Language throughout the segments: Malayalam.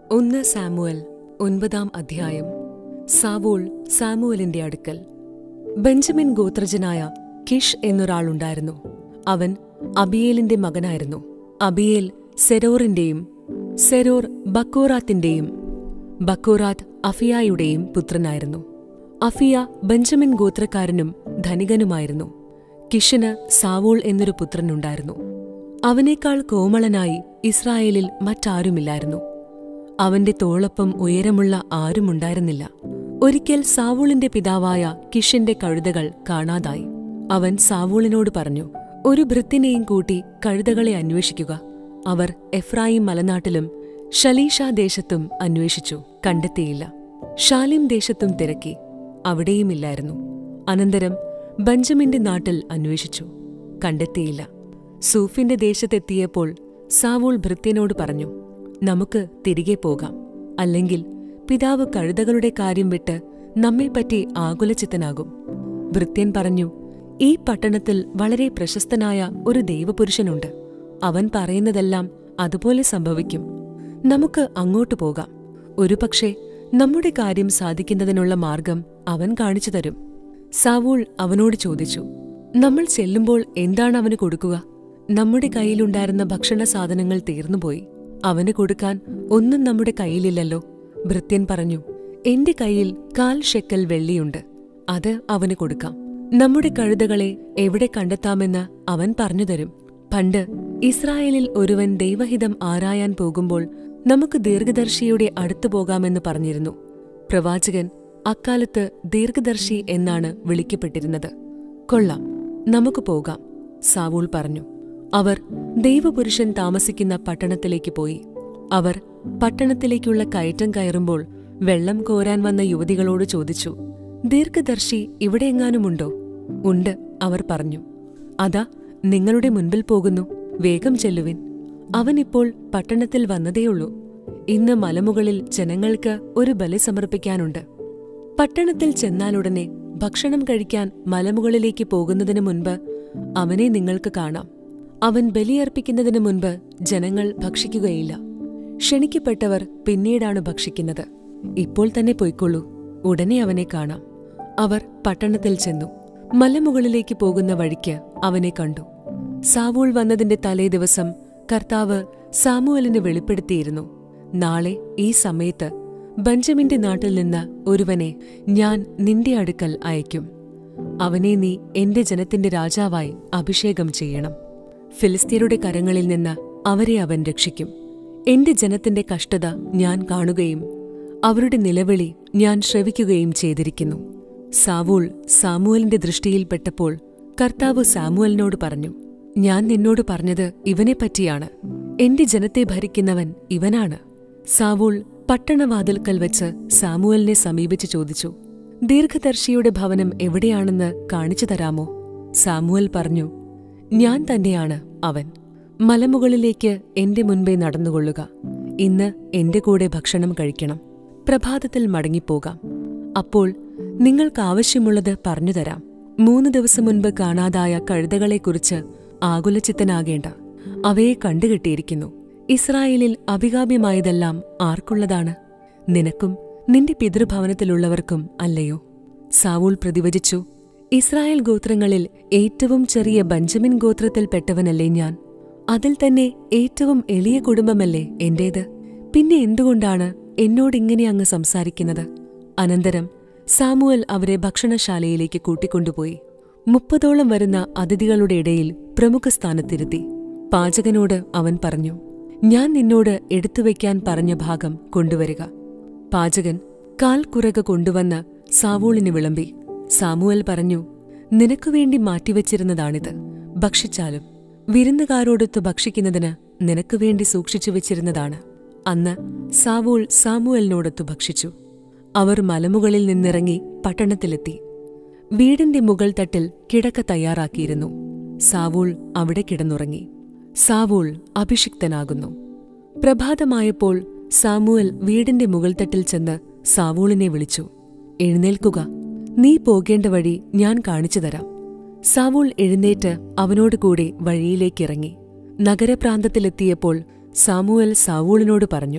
ഒന്ന് സാമുവൽ ഒൻപതാം അധ്യായം സാവൂൾ സാമുവലിന്റെ അടുക്കൽ ബെഞ്ചമിൻ ഗോത്രജനായ കിഷ് എന്നൊരാളുണ്ടായിരുന്നു അവൻ അബിയേലിന്റെ മകനായിരുന്നു അബിയേൽ സെരോറിന്റെയും സെരോർ ബക്കോറാത്തിന്റെയും ബക്കോറാത്ത് അഫിയായുടെയും പുത്രനായിരുന്നു അഫിയ ബെഞ്ചമിൻ ഗോത്രക്കാരനും ധനികനുമായിരുന്നു കിഷിന് സാവൂൾ എന്നൊരു പുത്രനുണ്ടായിരുന്നു അവനേക്കാൾ കോമളനായി ഇസ്രായേലിൽ മറ്റാരുമില്ലായിരുന്നു അവന്റെ തോളൊപ്പം ഉയരമുള്ള ആരുമുണ്ടായിരുന്നില്ല ഒരിക്കൽ സാവൂളിന്റെ പിതാവായ കിഷിന്റെ കഴുതകൾ കാണാതായി അവൻ സാവൂളിനോട് പറഞ്ഞു ഒരു ഭൃത്തിനെയും കൂട്ടി കഴുതകളെ അന്വേഷിക്കുക അവർ എഫ്രായിം മലനാട്ടിലും ഷലീഷ ദേശത്തും അന്വേഷിച്ചു കണ്ടെത്തിയില്ല ഷാലിം ദേശത്തും തിരക്കി അവിടെയുമില്ലായിരുന്നു അനന്തരം ബഞ്ചമിന്റെ നാട്ടിൽ അന്വേഷിച്ചു കണ്ടെത്തിയില്ല സൂഫിന്റെ ദേശത്തെത്തിയപ്പോൾ സാവൂൾ ഭൃത്യനോട് പറഞ്ഞു നമുക്ക് തിരികെ പോകാം അല്ലെങ്കിൽ പിതാവ് കഴുതകളുടെ കാര്യം വിട്ട് നമ്മെപ്പറ്റി ആകുലചിത്തനാകും ഭൃത്യൻ പറഞ്ഞു ഈ പട്ടണത്തിൽ വളരെ പ്രശസ്തനായ ഒരു ദൈവപുരുഷനുണ്ട് അവൻ പറയുന്നതെല്ലാം അതുപോലെ സംഭവിക്കും നമുക്ക് അങ്ങോട്ടു പോകാം ഒരുപക്ഷെ നമ്മുടെ കാര്യം സാധിക്കുന്നതിനുള്ള മാർഗം അവൻ കാണിച്ചു തരും സാവൂൾ അവനോട് ചോദിച്ചു നമ്മൾ ചെല്ലുമ്പോൾ എന്താണ് അവന് കൊടുക്കുക നമ്മുടെ കയ്യിലുണ്ടായിരുന്ന ഭക്ഷണ സാധനങ്ങൾ തീർന്നുപോയി അവന് കൊടുക്കാൻ ഒന്നും നമ്മുടെ കയ്യിലില്ലല്ലോ ഭൃത്യൻ പറഞ്ഞു എന്റെ കയ്യിൽ കാൽ ഷെക്കൽ വെള്ളിയുണ്ട് അത് അവന് കൊടുക്കാം നമ്മുടെ കഴുതകളെ എവിടെ കണ്ടെത്താമെന്ന് അവൻ പറഞ്ഞുതരും പണ്ട് ഇസ്രായേലിൽ ഒരുവൻ ദൈവഹിതം ആരായാൻ പോകുമ്പോൾ നമുക്ക് ദീർഘദർശിയുടെ അടുത്തു പോകാമെന്ന് പറഞ്ഞിരുന്നു പ്രവാചകൻ അക്കാലത്ത് ദീർഘദർശി എന്നാണ് വിളിക്കപ്പെട്ടിരുന്നത് കൊള്ളാം നമുക്ക് പോകാം സാവൂൾ പറഞ്ഞു അവർ ദൈവപുരുഷൻ താമസിക്കുന്ന പട്ടണത്തിലേക്ക് പോയി അവർ പട്ടണത്തിലേക്കുള്ള കയറ്റം കയറുമ്പോൾ വെള്ളം കോരാൻ വന്ന യുവതികളോട് ചോദിച്ചു ദീർഘദർശി ഇവിടെയെങ്ങാനുമുണ്ടോ ഉണ്ട് അവർ പറഞ്ഞു അതാ നിങ്ങളുടെ മുൻപിൽ പോകുന്നു വേഗം ചെല്ലുവിൻ അവനിപ്പോൾ പട്ടണത്തിൽ വന്നതേയുള്ളൂ ഇന്ന് മലമുകളിൽ ജനങ്ങൾക്ക് ഒരു ബലി സമർപ്പിക്കാനുണ്ട് പട്ടണത്തിൽ ചെന്നാലുടനെ ഭക്ഷണം കഴിക്കാൻ മലമുകളിലേക്ക് പോകുന്നതിന് മുൻപ് അവനെ നിങ്ങൾക്ക് കാണാം അവൻ ബലിയർപ്പിക്കുന്നതിന് മുൻപ് ജനങ്ങൾ ഭക്ഷിക്കുകയില്ല ക്ഷണിക്കപ്പെട്ടവർ പിന്നീടാണ് ഭക്ഷിക്കുന്നത് ഇപ്പോൾ തന്നെ പൊയ്ക്കൊള്ളൂ ഉടനെ അവനെ കാണാം അവർ പട്ടണത്തിൽ ചെന്നു മലമുകളിലേക്ക് പോകുന്ന വഴിക്ക് അവനെ കണ്ടു സാവൂൾ വന്നതിന്റെ തലേ ദിവസം കർത്താവ് സാമുവലിന് വെളിപ്പെടുത്തിയിരുന്നു നാളെ ഈ സമയത്ത് ബഞ്ചമിന്റെ നാട്ടിൽ നിന്ന് ഒരുവനെ ഞാൻ നിന്റെ അടുക്കൽ അയക്കും അവനെ നീ എന്റെ ജനത്തിന്റെ രാജാവായി അഭിഷേകം ചെയ്യണം ഫിലിസ്തീനയുടെ കരങ്ങളിൽ നിന്ന് അവരെ അവൻ രക്ഷിക്കും എന്റെ ജനത്തിന്റെ കഷ്ടത ഞാൻ കാണുകയും അവരുടെ നിലവിളി ഞാൻ ശ്രവിക്കുകയും ചെയ്തിരിക്കുന്നു സാവൂൾ സാമുവലിന്റെ ദൃഷ്ടിയിൽപ്പെട്ടപ്പോൾ കർത്താവ് സാമുവലിനോട് പറഞ്ഞു ഞാൻ നിന്നോട് പറഞ്ഞത് ഇവനെപ്പറ്റിയാണ് എന്റെ ജനത്തെ ഭരിക്കുന്നവൻ ഇവനാണ് സാവൂൾ പട്ടണവാതിൽക്കൽ വെച്ച് സാമുവലിനെ സമീപിച്ച് ചോദിച്ചു ദീർഘദർശിയുടെ ഭവനം എവിടെയാണെന്ന് കാണിച്ചു തരാമോ സാമുവൽ പറഞ്ഞു ഞാൻ തന്നെയാണ് അവൻ മലമുകളിലേക്ക് എന്റെ മുൻപേ നടന്നുകൊള്ളുക ഇന്ന് എന്റെ കൂടെ ഭക്ഷണം കഴിക്കണം പ്രഭാതത്തിൽ മടങ്ങിപ്പോകാം അപ്പോൾ നിങ്ങൾക്കാവശ്യമുള്ളത് പറഞ്ഞുതരാം മൂന്ന് ദിവസം മുൻപ് കാണാതായ കഴുതകളെക്കുറിച്ച് ആകുലചിത്തനാകേണ്ട അവയെ കണ്ടുകെട്ടിയിരിക്കുന്നു ഇസ്രായേലിൽ അഭികാമ്യമായതെല്ലാം ആർക്കുള്ളതാണ് നിനക്കും നിന്റെ പിതൃഭവനത്തിലുള്ളവർക്കും അല്ലയോ സാവൂൾ പ്രതിവചിച്ചു ഇസ്രായേൽ ഗോത്രങ്ങളിൽ ഏറ്റവും ചെറിയ ബഞ്ചമിൻ ഗോത്രത്തിൽപ്പെട്ടവനല്ലേ ഞാൻ അതിൽ തന്നെ ഏറ്റവും എളിയ കുടുംബമല്ലേ എന്റേത് പിന്നെ എന്തുകൊണ്ടാണ് എന്നോടിങ്ങനെ അങ്ങ് സംസാരിക്കുന്നത് അനന്തരം സാമുവൽ അവരെ ഭക്ഷണശാലയിലേക്ക് കൂട്ടിക്കൊണ്ടുപോയി മുപ്പതോളം വരുന്ന അതിഥികളുടെ ഇടയിൽ പ്രമുഖ സ്ഥാനത്തിരുത്തി പാചകനോട് അവൻ പറഞ്ഞു ഞാൻ നിന്നോട് എടുത്തുവെക്കാൻ പറഞ്ഞ ഭാഗം കൊണ്ടുവരിക പാചകൻ കാൽ കുറക കൊണ്ടുവന്ന് സാവൂളിന് വിളമ്പി സാമുവൽ പറഞ്ഞു നിനക്കുവേണ്ടി മാറ്റിവെച്ചിരുന്നതാണിത് ഭക്ഷിച്ചാലും വിരുന്നുകാരോടൊത്ത് ഭക്ഷിക്കുന്നതിന് നിനക്കുവേണ്ടി സൂക്ഷിച്ചു വെച്ചിരുന്നതാണ് അന്ന് സാവൂൾ സാമുവലിനോടൊത്തു ഭക്ഷിച്ചു അവർ മലമുകളിൽ നിന്നിറങ്ങി പട്ടണത്തിലെത്തി വീടിന്റെ മുകൾ തട്ടിൽ കിടക്ക തയ്യാറാക്കിയിരുന്നു സാവൂൾ അവിടെ കിടന്നുറങ്ങി സാവൂൾ അഭിഷിക്തനാകുന്നു പ്രഭാതമായപ്പോൾ സാമുവൽ വീടിന്റെ മുകൾത്തട്ടിൽ ചെന്ന് സാവൂളിനെ വിളിച്ചു എഴുന്നേൽക്കുക നീ പോകേണ്ട വഴി ഞാൻ കാണിച്ചു തരാം സാവൂൾ എഴുന്നേറ്റ് അവനോട് കൂടെ വഴിയിലേക്കിറങ്ങി നഗരപ്രാന്തത്തിലെത്തിയപ്പോൾ സാമുവൽ സാവൂളിനോട് പറഞ്ഞു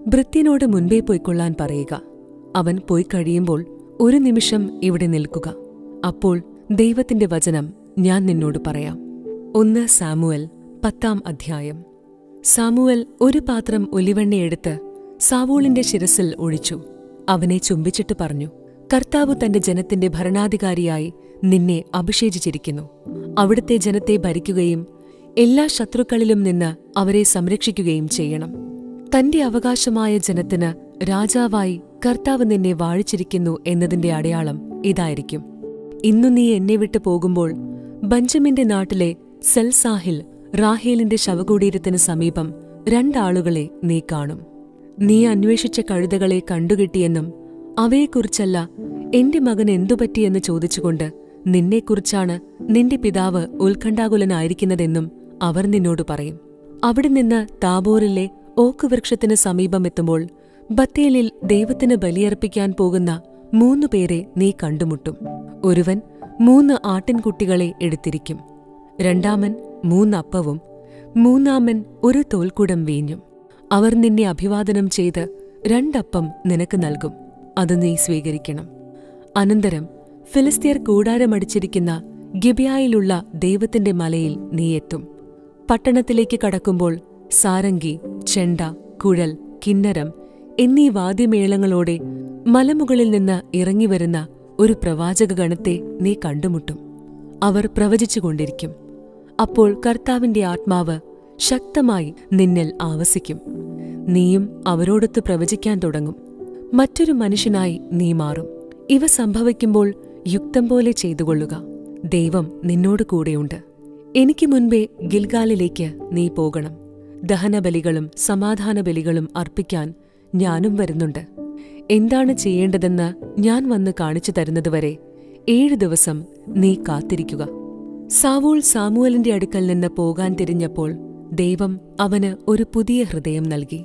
ഭൃത്യനോട് മുൻപേ പോയിക്കൊള്ളാൻ പറയുക അവൻ പോയി കഴിയുമ്പോൾ ഒരു നിമിഷം ഇവിടെ നിൽക്കുക അപ്പോൾ ദൈവത്തിന്റെ വചനം ഞാൻ നിന്നോട് പറയാം ഒന്ന് സാമുവൽ പത്താം അധ്യായം സാമുവൽ ഒരു പാത്രം ഒലിവെണ്ണയെടുത്ത് സാവൂളിന്റെ ശിരസിൽ ഒഴിച്ചു അവനെ ചുംബിച്ചിട്ട് പറഞ്ഞു കർത്താവ് തന്റെ ജനത്തിന്റെ ഭരണാധികാരിയായി നിന്നെ അഭിഷേചിച്ചിരിക്കുന്നു അവിടുത്തെ ജനത്തെ ഭരിക്കുകയും എല്ലാ ശത്രുക്കളിലും നിന്ന് അവരെ സംരക്ഷിക്കുകയും ചെയ്യണം തന്റെ അവകാശമായ ജനത്തിന് രാജാവായി കർത്താവ് നിന്നെ വാഴിച്ചിരിക്കുന്നു എന്നതിന്റെ അടയാളം ഇതായിരിക്കും ഇന്നു നീ എന്നെ വിട്ടു പോകുമ്പോൾ ബഞ്ചമിന്റെ നാട്ടിലെ സെൽസാഹിൽ റാഹേലിന്റെ ശവകുടീരത്തിന് സമീപം രണ്ടാളുകളെ നീ കാണും നീ അന്വേഷിച്ച കഴുതകളെ കണ്ടുകിട്ടിയെന്നും അവയെക്കുറിച്ചല്ല എന്റെ മകൻ എന്തുപറ്റിയെന്ന് ചോദിച്ചുകൊണ്ട് നിന്നെക്കുറിച്ചാണ് നിന്റെ പിതാവ് ഉത്കണ്ഠാകുലനായിരിക്കുന്നതെന്നും അവർ നിന്നോട് പറയും അവിടെ നിന്ന് താബോറിലെ ഓക്ക് വൃക്ഷത്തിന് സമീപമെത്തുമ്പോൾ ബത്തേലിൽ ദൈവത്തിന് ബലിയർപ്പിക്കാൻ പോകുന്ന മൂന്നു പേരെ നീ കണ്ടുമുട്ടും ഒരുവൻ മൂന്ന് ആട്ടിൻകുട്ടികളെ എടുത്തിരിക്കും രണ്ടാമൻ മൂന്നപ്പവും മൂന്നാമൻ ഒരു തോൽക്കുടം വീഞ്ഞും അവർ നിന്നെ അഭിവാദനം ചെയ്ത് രണ്ടപ്പം നിനക്ക് നൽകും അത് നീ സ്വീകരിക്കണം അനന്തരം ഫിലിസ്തീർ കൂടാരമടിച്ചിരിക്കുന്ന ഗിബിയായിലുള്ള ദൈവത്തിന്റെ മലയിൽ നീ എത്തും പട്ടണത്തിലേക്ക് കടക്കുമ്പോൾ സാരംഗി ചെണ്ട കുഴൽ കിന്നരം എന്നീ വാദ്യമേളങ്ങളോടെ മലമുകളിൽ നിന്ന് ഇറങ്ങിവരുന്ന ഒരു പ്രവാചക ഗണത്തെ നീ കണ്ടുമുട്ടും അവർ പ്രവചിച്ചുകൊണ്ടിരിക്കും അപ്പോൾ കർത്താവിന്റെ ആത്മാവ് ശക്തമായി നിന്നിൽ ആവസിക്കും നീയും അവരോടൊത്ത് പ്രവചിക്കാൻ തുടങ്ങും മറ്റൊരു മനുഷ്യനായി നീ മാറും ഇവ സംഭവിക്കുമ്പോൾ യുക്തം പോലെ ചെയ്തുകൊള്ളുക ദൈവം നിന്നോട് കൂടെയുണ്ട് എനിക്ക് മുൻപേ ഗിൽഗാലിലേക്ക് നീ പോകണം ദഹനബലികളും സമാധാന ബലികളും അർപ്പിക്കാൻ ഞാനും വരുന്നുണ്ട് എന്താണ് ചെയ്യേണ്ടതെന്ന് ഞാൻ വന്ന് കാണിച്ചു തരുന്നതുവരെ ഏഴു ദിവസം നീ കാത്തിരിക്കുക സാവൂൾ സാമുവലിന്റെ അടുക്കൽ നിന്ന് പോകാൻ തിരിഞ്ഞപ്പോൾ ദൈവം അവന് ഒരു പുതിയ ഹൃദയം നൽകി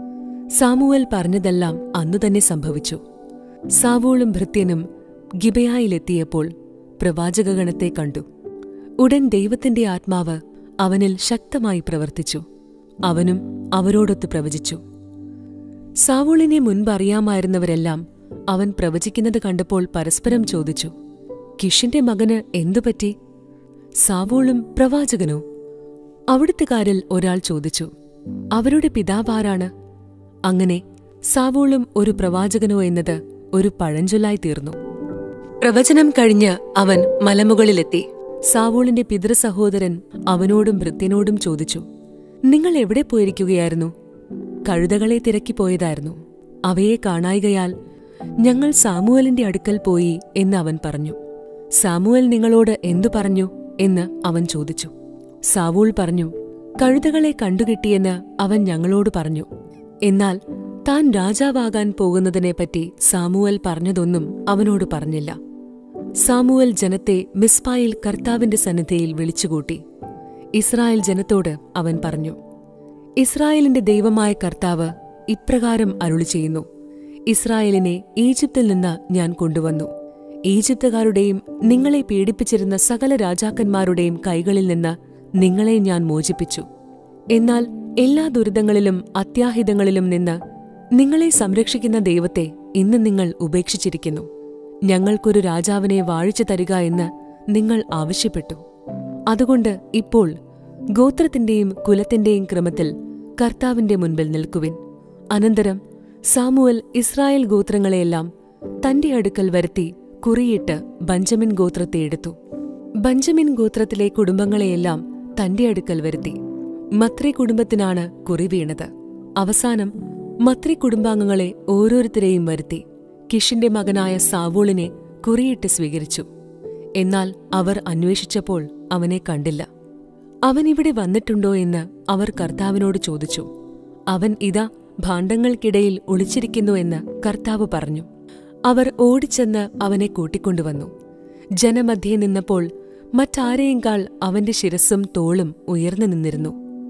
സാമുവൽ പറഞ്ഞതെല്ലാം അന്നുതന്നെ സംഭവിച്ചു സാവൂളും ഭൃത്യനും ഗിബയായിലെത്തിയപ്പോൾ പ്രവാചകഗണത്തെ കണ്ടു ഉടൻ ദൈവത്തിന്റെ ആത്മാവ് അവനിൽ ശക്തമായി പ്രവർത്തിച്ചു അവനും അവരോടൊത്ത് പ്രവചിച്ചു സാവൂളിനെ മുൻപറിയാമായിരുന്നവരെല്ലാം അവൻ പ്രവചിക്കുന്നത് കണ്ടപ്പോൾ പരസ്പരം ചോദിച്ചു കിഷിന്റെ മകന് എന്തുപറ്റി സാവൂളും പ്രവാചകനോ അവിടുത്തുകാരിൽ ഒരാൾ ചോദിച്ചു അവരുടെ പിതാവാരാണ് അങ്ങനെ സാവൂളും ഒരു പ്രവാചകനോ എന്നത് ഒരു പഴഞ്ചൊല്ലായി തീർന്നു പ്രവചനം കഴിഞ്ഞ് അവൻ മലമുകളിലെത്തി സാവൂളിന്റെ പിതൃസഹോദരൻ അവനോടും ഭൃത്യനോടും ചോദിച്ചു നിങ്ങൾ എവിടെ പോയിരിക്കുകയായിരുന്നു കഴുതകളെ തിരക്കിപ്പോയതായിരുന്നു അവയെ കാണായികയാൽ ഞങ്ങൾ സാമുവലിന്റെ അടുക്കൽ പോയി എന്ന് അവൻ പറഞ്ഞു സാമുവൽ നിങ്ങളോട് എന്തു പറഞ്ഞു എന്ന് അവൻ ചോദിച്ചു സാവൂൾ പറഞ്ഞു കഴുതകളെ കണ്ടുകിട്ടിയെന്ന് അവൻ ഞങ്ങളോട് പറഞ്ഞു എന്നാൽ താൻ രാജാവാകാൻ പോകുന്നതിനെപ്പറ്റി സാമുവൽ പറഞ്ഞതൊന്നും അവനോട് പറഞ്ഞില്ല സാമുവൽ ജനത്തെ മിസ്പായിൽ കർത്താവിന്റെ സന്നിധിയിൽ വിളിച്ചുകൂട്ടി ഇസ്രായേൽ ജനത്തോട് അവൻ പറഞ്ഞു ഇസ്രായേലിന്റെ ദൈവമായ കർത്താവ് ഇപ്രകാരം അരുളി ചെയ്യുന്നു ഇസ്രായേലിനെ ഈജിപ്തിൽ നിന്ന് ഞാൻ കൊണ്ടുവന്നു ഈജിപ്തുകാരുടെയും നിങ്ങളെ പീഡിപ്പിച്ചിരുന്ന സകല രാജാക്കന്മാരുടെയും കൈകളിൽ നിന്ന് നിങ്ങളെ ഞാൻ മോചിപ്പിച്ചു എന്നാൽ എല്ലാ ദുരിതങ്ങളിലും അത്യാഹിതങ്ങളിലും നിന്ന് നിങ്ങളെ സംരക്ഷിക്കുന്ന ദൈവത്തെ ഇന്ന് നിങ്ങൾ ഉപേക്ഷിച്ചിരിക്കുന്നു ഞങ്ങൾക്കൊരു രാജാവിനെ വാഴിച്ചു തരിക എന്ന് നിങ്ങൾ ആവശ്യപ്പെട്ടു അതുകൊണ്ട് ഇപ്പോൾ ഗോത്രത്തിന്റെയും കുലത്തിന്റെയും ക്രമത്തിൽ കർത്താവിന്റെ മുൻപിൽ നിൽക്കുവിൻ അനന്തരം സാമുവൽ ഇസ്രായേൽ ഗോത്രങ്ങളെയെല്ലാം തന്റെ അടുക്കൽ വരുത്തി കുറിയിട്ട് ബഞ്ചമിൻ ഗോത്രത്തെ എടുത്തു ബഞ്ചമിൻ ഗോത്രത്തിലെ കുടുംബങ്ങളെയെല്ലാം തന്റെ അടുക്കൽ വരുത്തി മത്രി കുടുംബത്തിനാണ് കുറി വീണത് അവസാനം മത്രി കുടുംബാംഗങ്ങളെ ഓരോരുത്തരെയും വരുത്തി കിഷിന്റെ മകനായ സാവൂളിനെ കുറിയിട്ട് സ്വീകരിച്ചു എന്നാൽ അവർ അന്വേഷിച്ചപ്പോൾ അവനെ കണ്ടില്ല അവൻ ഇവിടെ വന്നിട്ടുണ്ടോ എന്ന് അവർ കർത്താവിനോട് ചോദിച്ചു അവൻ ഇതാ ഭാണ്ഡങ്ങൾക്കിടയിൽ ഒളിച്ചിരിക്കുന്നു എന്ന് കർത്താവ് പറഞ്ഞു അവർ ഓടിച്ചെന്ന് അവനെ കൂട്ടിക്കൊണ്ടുവന്നു ജനമധ്യേ നിന്നപ്പോൾ മറ്റാരെയുംകാൾ അവന്റെ ശിരസ്സും തോളും ഉയർന്നു നിന്നിരുന്നു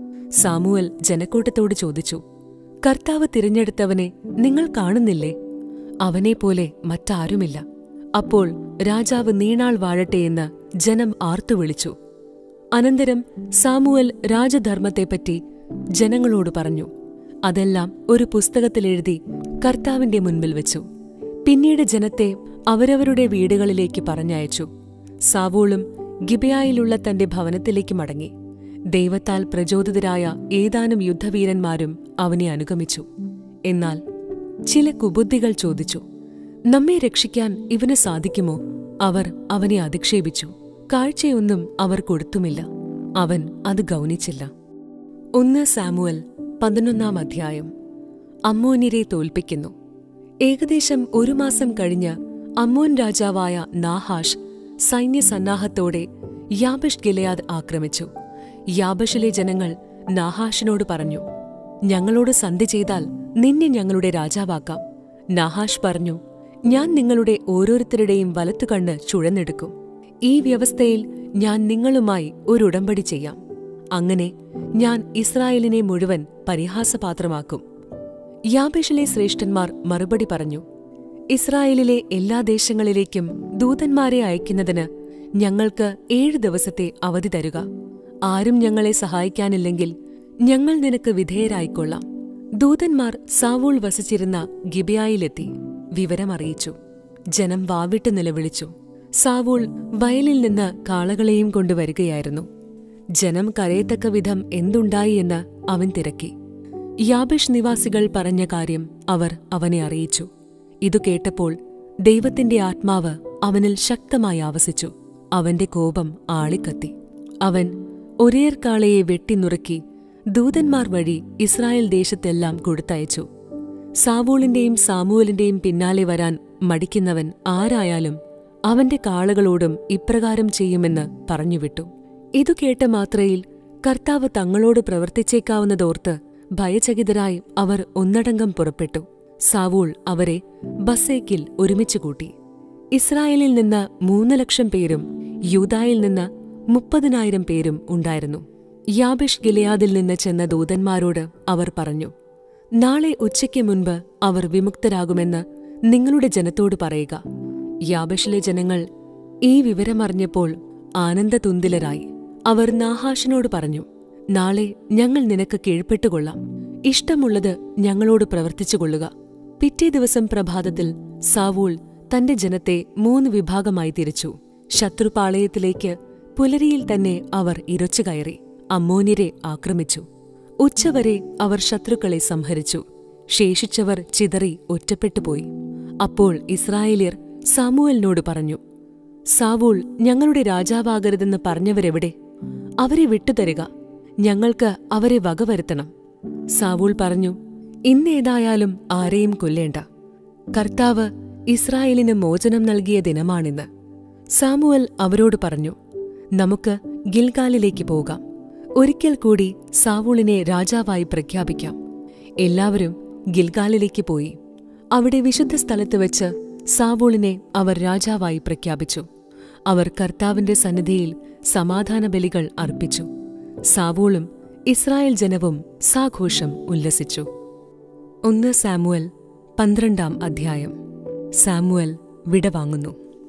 സാമുവൽ ജനക്കൂട്ടത്തോട് ചോദിച്ചു കർത്താവ് തിരഞ്ഞെടുത്തവനെ നിങ്ങൾ കാണുന്നില്ലേ അവനെപ്പോലെ മറ്റാരുമില്ല അപ്പോൾ രാജാവ് നീണാൾ വാഴട്ടെയെന്ന് ജനം ആർത്തുവിളിച്ചു അനന്തരം സാമുവൽ രാജധർമ്മത്തെപ്പറ്റി ജനങ്ങളോട് പറഞ്ഞു അതെല്ലാം ഒരു പുസ്തകത്തിലെഴുതി കർത്താവിന്റെ മുൻപിൽ വെച്ചു പിന്നീട് ജനത്തെ അവരവരുടെ വീടുകളിലേക്ക് പറഞ്ഞയച്ചു സാവൂളും ഗിബയായിലുള്ള തന്റെ ഭവനത്തിലേക്ക് മടങ്ങി ദൈവത്താൽ പ്രചോദിതരായ ഏതാനും യുദ്ധവീരന്മാരും അവനെ അനുഗമിച്ചു എന്നാൽ ചില കുബുദ്ധികൾ ചോദിച്ചു നമ്മെ രക്ഷിക്കാൻ ഇവന് സാധിക്കുമോ അവർ അവനെ അധിക്ഷേപിച്ചു കാഴ്ചയൊന്നും അവർ കൊടുത്തുമില്ല അവൻ അത് ഗൗനിച്ചില്ല ഒന്ന് സാമുവൽ പതിനൊന്നാം അധ്യായം അമ്മോന്യരെ തോൽപ്പിക്കുന്നു ഏകദേശം ഒരു മാസം കഴിഞ്ഞ് അമ്മോൻ രാജാവായ നാഹാഷ് സൈന്യസന്നാഹത്തോടെ യാബഷ് ഗിലയാദ് ആക്രമിച്ചു യാബഷിലെ ജനങ്ങൾ നാഹാഷിനോട് പറഞ്ഞു ഞങ്ങളോട് സന്ധി ചെയ്താൽ നിന്നെ ഞങ്ങളുടെ രാജാവാക്കാം നാഹാഷ് പറഞ്ഞു ഞാൻ നിങ്ങളുടെ ഓരോരുത്തരുടെയും വലത്തുകണ്ണ് ചുഴന്നെടുക്കും ഈ വ്യവസ്ഥയിൽ ഞാൻ നിങ്ങളുമായി ഒരു ഉടമ്പടി ചെയ്യാം അങ്ങനെ ഞാൻ ഇസ്രായേലിനെ മുഴുവൻ പരിഹാസപാത്രമാക്കും യാബേഷിലെ ശ്രേഷ്ഠന്മാർ മറുപടി പറഞ്ഞു ഇസ്രായേലിലെ എല്ലാ ദേശങ്ങളിലേക്കും ദൂതന്മാരെ അയക്കുന്നതിന് ഞങ്ങൾക്ക് ഏഴ് ദിവസത്തെ അവധി തരുക ആരും ഞങ്ങളെ സഹായിക്കാനില്ലെങ്കിൽ ഞങ്ങൾ നിനക്ക് വിധേയരായിക്കൊള്ളാം ദൂതന്മാർ സാവൂൾ വസിച്ചിരുന്ന ഗിബിയായിലെത്തി വിവരമറിയിച്ചു ജനം വാവിട്ട് നിലവിളിച്ചു സാവൂൾ വയലിൽ നിന്ന് കാളകളെയും കൊണ്ടുവരികയായിരുന്നു ജനം കരയത്തക്ക വിധം എന്തുണ്ടായി എന്ന് അവൻ തിരക്കി യാബിഷ് നിവാസികൾ പറഞ്ഞ കാര്യം അവർ അവനെ അറിയിച്ചു ഇതു കേട്ടപ്പോൾ ദൈവത്തിന്റെ ആത്മാവ് അവനിൽ ശക്തമായി ആവസിച്ചു അവന്റെ കോപം ആളിക്കത്തി അവൻ ഒരേർക്കാളയെ വെട്ടിനുറുക്കി ദൂതന്മാർ വഴി ഇസ്രായേൽ ദേശത്തെല്ലാം കൊടുത്തയച്ചു സാവൂളിന്റെയും സാമുവലിന്റെയും പിന്നാലെ വരാൻ മടിക്കുന്നവൻ ആരായാലും അവന്റെ കാളകളോടും ഇപ്രകാരം ചെയ്യുമെന്ന് പറഞ്ഞുവിട്ടു ഇതു കേട്ട മാത്രയിൽ കർത്താവ് തങ്ങളോട് പ്രവർത്തിച്ചേക്കാവുന്നതോർത്ത് ഭയചകിതരായി അവർ ഒന്നടങ്കം പുറപ്പെട്ടു സാവൂൾ അവരെ ബസേക്കിൽ ഒരുമിച്ച് കൂട്ടി ഇസ്രായേലിൽ നിന്ന് മൂന്ന് ലക്ഷം പേരും യൂതായിൽ നിന്ന് മുപ്പതിനായിരം പേരും ഉണ്ടായിരുന്നു യാബിഷ് ഗിലയാദിൽ നിന്ന് ചെന്ന ദൂതന്മാരോട് അവർ പറഞ്ഞു നാളെ ഉച്ചയ്ക്ക് മുൻപ് അവർ വിമുക്തരാകുമെന്ന് നിങ്ങളുടെ ജനത്തോട് പറയുക യാബഷിലെ ജനങ്ങൾ ഈ വിവരമറിഞ്ഞപ്പോൾ ആനന്ദതുന്തിലരായി അവർ നാഹാഷിനോട് പറഞ്ഞു നാളെ ഞങ്ങൾ നിനക്ക് കീഴ്പ്പെട്ടുകൊള്ളാം ഇഷ്ടമുള്ളത് ഞങ്ങളോട് പ്രവർത്തിച്ചുകൊള്ളുക പിറ്റേ ദിവസം പ്രഭാതത്തിൽ സാവൂൾ തന്റെ ജനത്തെ മൂന്ന് വിഭാഗമായി തിരിച്ചു ശത്രുപാളയത്തിലേക്ക് പുലരിയിൽ തന്നെ അവർ ഇരച്ചുകയറി അമ്മോന്യരെ ആക്രമിച്ചു ഉച്ചവരെ അവർ ശത്രുക്കളെ സംഹരിച്ചു ശേഷിച്ചവർ ചിതറി ഒറ്റപ്പെട്ടുപോയി അപ്പോൾ ഇസ്രായേലിയർ സാമുവലിനോട് പറഞ്ഞു സാവൂൾ ഞങ്ങളുടെ രാജാവാകരുതെന്ന് പറഞ്ഞവരെവിടെ അവരെ വിട്ടുതരിക ഞങ്ങൾക്ക് അവരെ വകവരുത്തണം സാവൂൾ പറഞ്ഞു ഇന്നേതായാലും ആരെയും കൊല്ലേണ്ട കർത്താവ് ഇസ്രായേലിന് മോചനം നൽകിയ ദിനമാണിന്ന് സാമുവൽ അവരോട് പറഞ്ഞു നമുക്ക് ഗിൽഗാലിലേക്ക് പോകാം ഒരിക്കൽ കൂടി സാവൂളിനെ രാജാവായി പ്രഖ്യാപിക്കാം എല്ലാവരും ഗിൽഗാലിലേക്ക് പോയി അവിടെ വിശുദ്ധ സ്ഥലത്ത് വെച്ച് സാവൂളിനെ അവർ രാജാവായി പ്രഖ്യാപിച്ചു അവർ കർത്താവിന്റെ സന്നിധിയിൽ സമാധാന ബലികൾ അർപ്പിച്ചു സാവൂളും ഇസ്രായേൽ ജനവും സാഘോഷം ഉല്ലസിച്ചു ഒന്ന് സാമുവൽ പന്ത്രണ്ടാം അധ്യായം സാമുവൽ വിടവാങ്ങുന്നു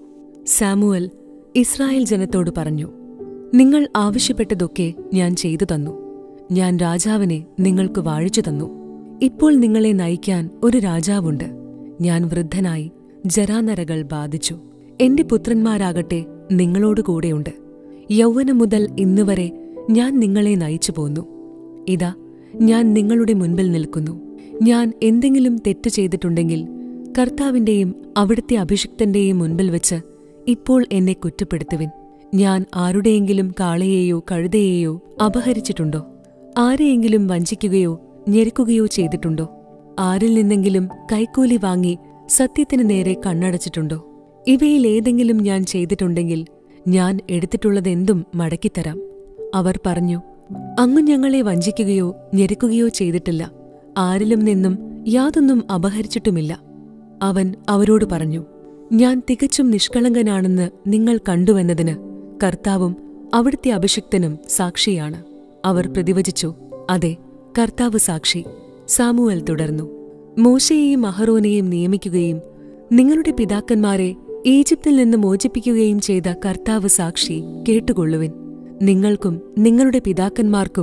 സാമുവൽ ഇസ്രായേൽ ജനത്തോട് പറഞ്ഞു നിങ്ങൾ ആവശ്യപ്പെട്ടതൊക്കെ ഞാൻ ചെയ്തു തന്നു ഞാൻ രാജാവിനെ നിങ്ങൾക്ക് വാഴിച്ചു തന്നു ഇപ്പോൾ നിങ്ങളെ നയിക്കാൻ ഒരു രാജാവുണ്ട് ഞാൻ വൃദ്ധനായി ജരാനരകൾ ബാധിച്ചു എന്റെ പുത്രന്മാരാകട്ടെ നിങ്ങളോട് കൂടെയുണ്ട് യൗവനം മുതൽ ഇന്നുവരെ ഞാൻ നിങ്ങളെ നയിച്ചു പോന്നു ഇതാ ഞാൻ നിങ്ങളുടെ മുൻപിൽ നിൽക്കുന്നു ഞാൻ എന്തെങ്കിലും തെറ്റു ചെയ്തിട്ടുണ്ടെങ്കിൽ കർത്താവിന്റെയും അവിടുത്തെ അഭിഷിക്തന്റെയും മുൻപിൽ വെച്ച് ഇപ്പോൾ എന്നെ കുറ്റപ്പെടുത്തുവിൻ ഞാൻ ആരുടെയെങ്കിലും കാളയെയോ കഴുതയെയോ അപഹരിച്ചിട്ടുണ്ടോ ആരെയെങ്കിലും വഞ്ചിക്കുകയോ ഞെരുക്കുകയോ ചെയ്തിട്ടുണ്ടോ ആരിൽ നിന്നെങ്കിലും കൈക്കൂലി വാങ്ങി സത്യത്തിന് നേരെ കണ്ണടച്ചിട്ടുണ്ടോ ഇവയിൽ ഏതെങ്കിലും ഞാൻ ചെയ്തിട്ടുണ്ടെങ്കിൽ ഞാൻ എടുത്തിട്ടുള്ളതെന്തും മടക്കിത്തരാം അവർ പറഞ്ഞു അങ്ങ് ഞങ്ങളെ വഞ്ചിക്കുകയോ ഞെരുക്കുകയോ ചെയ്തിട്ടില്ല ആരിലും നിന്നും യാതൊന്നും അപഹരിച്ചിട്ടുമില്ല അവൻ അവരോട് പറഞ്ഞു ഞാൻ തികച്ചും നിഷ്കളങ്കനാണെന്ന് നിങ്ങൾ കണ്ടുവെന്നതിന് കർത്താവും അവിടുത്തെ അഭിഷിക്തനും സാക്ഷിയാണ് അവർ പ്രതിവചിച്ചു അതെ കർത്താവ് സാക്ഷി സാമുവൽ തുടർന്നു മോശയെയും അഹറോനെയും നിയമിക്കുകയും നിങ്ങളുടെ പിതാക്കന്മാരെ ഈജിപ്തിൽ നിന്ന് മോചിപ്പിക്കുകയും ചെയ്ത കർത്താവ് സാക്ഷി കേട്ടുകൊള്ളുവിൻ നിങ്ങൾക്കും നിങ്ങളുടെ പിതാക്കന്മാർക്കും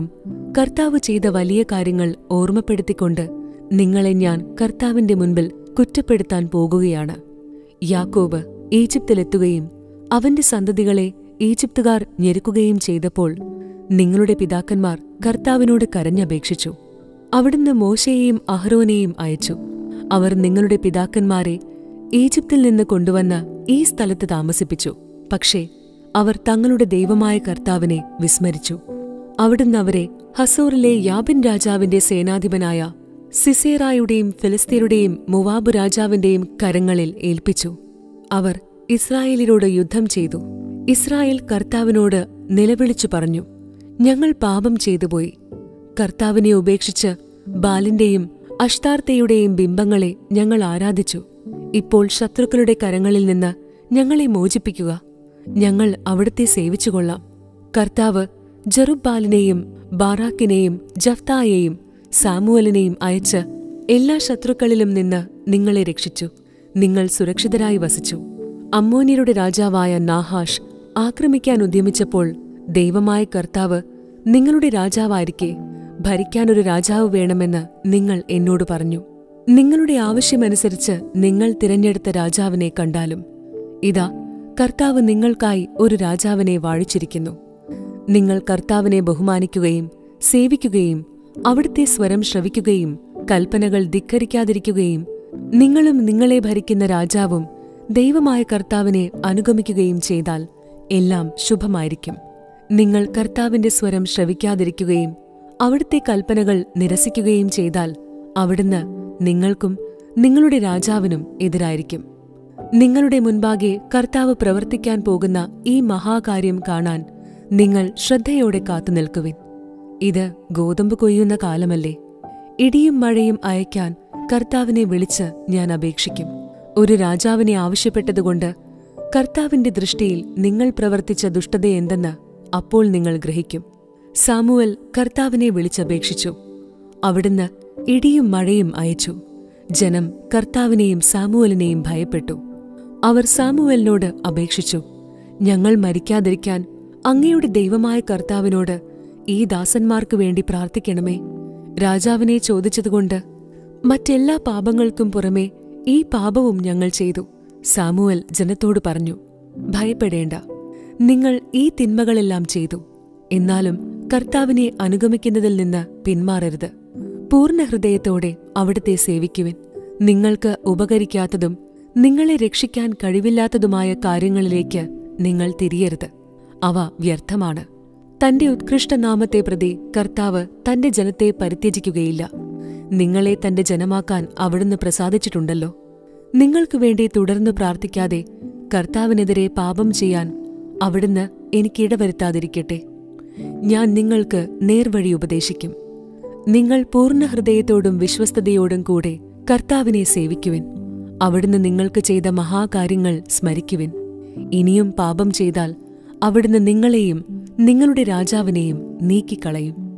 കർത്താവ് ചെയ്ത വലിയ കാര്യങ്ങൾ ഓർമ്മപ്പെടുത്തിക്കൊണ്ട് നിങ്ങളെ ഞാൻ കർത്താവിന്റെ മുൻപിൽ കുറ്റപ്പെടുത്താൻ പോകുകയാണ് യാക്കോബ് ഈജിപ്തിലെത്തുകയും അവന്റെ സന്തതികളെ ഈജിപ്തുകാർ ഞെരുക്കുകയും ചെയ്തപ്പോൾ നിങ്ങളുടെ പിതാക്കന്മാർ കർത്താവിനോട് കരഞ്ഞപേക്ഷിച്ചു അവിടുന്ന് മോശയെയും അഹ്റോനെയും അയച്ചു അവർ നിങ്ങളുടെ പിതാക്കന്മാരെ ഈജിപ്തിൽ നിന്ന് കൊണ്ടുവന്ന് ഈ സ്ഥലത്ത് താമസിപ്പിച്ചു പക്ഷേ അവർ തങ്ങളുടെ ദൈവമായ കർത്താവിനെ വിസ്മരിച്ചു അവിടുന്ന് അവരെ ഹസോറിലെ യാബിൻ രാജാവിന്റെ സേനാധിപനായ സിസേറായുടെയും ഫിലിസ്തീനുടെയും മുവാബ് രാജാവിന്റെയും കരങ്ങളിൽ ഏൽപ്പിച്ചു അവർ ഇസ്രായേലിനോട് യുദ്ധം ചെയ്തു ഇസ്രായേൽ കർത്താവിനോട് നിലവിളിച്ചു പറഞ്ഞു ഞങ്ങൾ പാപം ചെയ്തുപോയി കർത്താവിനെ ഉപേക്ഷിച്ച് ബാലിന്റെയും അഷ്താർത്തയുടെയും ബിംബങ്ങളെ ഞങ്ങൾ ആരാധിച്ചു ഇപ്പോൾ ശത്രുക്കളുടെ കരങ്ങളിൽ നിന്ന് ഞങ്ങളെ മോചിപ്പിക്കുക ഞങ്ങൾ അവിടുത്തെ സേവിച്ചുകൊള്ളാം കർത്താവ് ജറുബാലിനെയും ബാറാക്കിനെയും ജഫ്തായെയും സാമുവലിനെയും അയച്ച് എല്ലാ ശത്രുക്കളിലും നിന്ന് നിങ്ങളെ രക്ഷിച്ചു നിങ്ങൾ സുരക്ഷിതരായി വസിച്ചു അമ്മോന്യരുടെ രാജാവായ നാഹാഷ് ആക്രമിക്കാൻ ഉദ്യമിച്ചപ്പോൾ ദൈവമായ കർത്താവ് നിങ്ങളുടെ രാജാവായിരിക്കെ ഭരിക്കാനൊരു രാജാവ് വേണമെന്ന് നിങ്ങൾ എന്നോട് പറഞ്ഞു നിങ്ങളുടെ ആവശ്യമനുസരിച്ച് നിങ്ങൾ തിരഞ്ഞെടുത്ത രാജാവിനെ കണ്ടാലും ഇതാ കർത്താവ് നിങ്ങൾക്കായി ഒരു രാജാവിനെ വാഴിച്ചിരിക്കുന്നു നിങ്ങൾ കർത്താവിനെ ബഹുമാനിക്കുകയും സേവിക്കുകയും അവിടുത്തെ സ്വരം ശ്രവിക്കുകയും കൽപ്പനകൾ ധിക്കരിക്കാതിരിക്കുകയും നിങ്ങളും നിങ്ങളെ ഭരിക്കുന്ന രാജാവും ദൈവമായ കർത്താവിനെ അനുഗമിക്കുകയും ചെയ്താൽ എല്ലാം ശുഭമായിരിക്കും നിങ്ങൾ കർത്താവിന്റെ സ്വരം ശ്രവിക്കാതിരിക്കുകയും അവിടുത്തെ കൽപ്പനകൾ നിരസിക്കുകയും ചെയ്താൽ അവിടുന്ന് നിങ്ങൾക്കും നിങ്ങളുടെ രാജാവിനും എതിരായിരിക്കും നിങ്ങളുടെ മുൻപാകെ കർത്താവ് പ്രവർത്തിക്കാൻ പോകുന്ന ഈ മഹാകാര്യം കാണാൻ നിങ്ങൾ ശ്രദ്ധയോടെ കാത്തുനിൽക്കുവിൻ ഇത് ഗോതമ്പ് കൊയ്യുന്ന കാലമല്ലേ ഇടിയും മഴയും അയക്കാൻ കർത്താവിനെ വിളിച്ച് ഞാൻ അപേക്ഷിക്കും ഒരു രാജാവിനെ ആവശ്യപ്പെട്ടതുകൊണ്ട് കർത്താവിന്റെ ദൃഷ്ടിയിൽ നിങ്ങൾ പ്രവർത്തിച്ച ദുഷ്ടതയെന്തെന്ന് അപ്പോൾ നിങ്ങൾ ഗ്രഹിക്കും സാമുവൽ കർത്താവിനെ വിളിച്ചപേക്ഷിച്ചു അവിടുന്ന് ഇടിയും മഴയും അയച്ചു ജനം കർത്താവിനെയും സാമുവലിനെയും ഭയപ്പെട്ടു അവർ സാമുവലിനോട് അപേക്ഷിച്ചു ഞങ്ങൾ മരിക്കാതിരിക്കാൻ അങ്ങയുടെ ദൈവമായ കർത്താവിനോട് ഈ ദാസന്മാർക്കു വേണ്ടി പ്രാർത്ഥിക്കണമേ രാജാവിനെ ചോദിച്ചതുകൊണ്ട് മറ്റെല്ലാ പാപങ്ങൾക്കും പുറമെ ഈ പാപവും ഞങ്ങൾ ചെയ്തു സാമുവൽ ജനത്തോട് പറഞ്ഞു ഭയപ്പെടേണ്ട നിങ്ങൾ ഈ തിന്മകളെല്ലാം ചെയ്തു എന്നാലും കർത്താവിനെ അനുഗമിക്കുന്നതിൽ നിന്ന് പിന്മാറരുത് പൂർണ്ണ ഹൃദയത്തോടെ അവിടുത്തെ സേവിക്കുവിൻ നിങ്ങൾക്ക് ഉപകരിക്കാത്തതും നിങ്ങളെ രക്ഷിക്കാൻ കഴിവില്ലാത്തതുമായ കാര്യങ്ങളിലേക്ക് നിങ്ങൾ തിരിയരുത് അവ വ്യർത്ഥമാണ് തന്റെ ഉത്കൃഷ്ടനാമത്തെ പ്രതി കർത്താവ് തന്റെ ജനത്തെ പരിത്യജിക്കുകയില്ല നിങ്ങളെ തന്റെ ജനമാക്കാൻ അവിടുന്ന് പ്രസാദിച്ചിട്ടുണ്ടല്ലോ നിങ്ങൾക്കു വേണ്ടി തുടർന്ന് പ്രാർത്ഥിക്കാതെ കർത്താവിനെതിരെ പാപം ചെയ്യാൻ അവിടുന്ന് എനിക്കിടവരുത്താതിരിക്കട്ടെ ഞാൻ നിങ്ങൾക്ക് നേർവഴി ഉപദേശിക്കും നിങ്ങൾ പൂർണ്ണ ഹൃദയത്തോടും വിശ്വസ്തയോടും കൂടെ കർത്താവിനെ സേവിക്കുവിൻ അവിടുന്ന് നിങ്ങൾക്ക് ചെയ്ത മഹാകാര്യങ്ങൾ സ്മരിക്കുവിൻ ഇനിയും പാപം ചെയ്താൽ അവിടുന്ന് നിങ്ങളെയും നിങ്ങളുടെ രാജാവിനെയും നീക്കിക്കളയും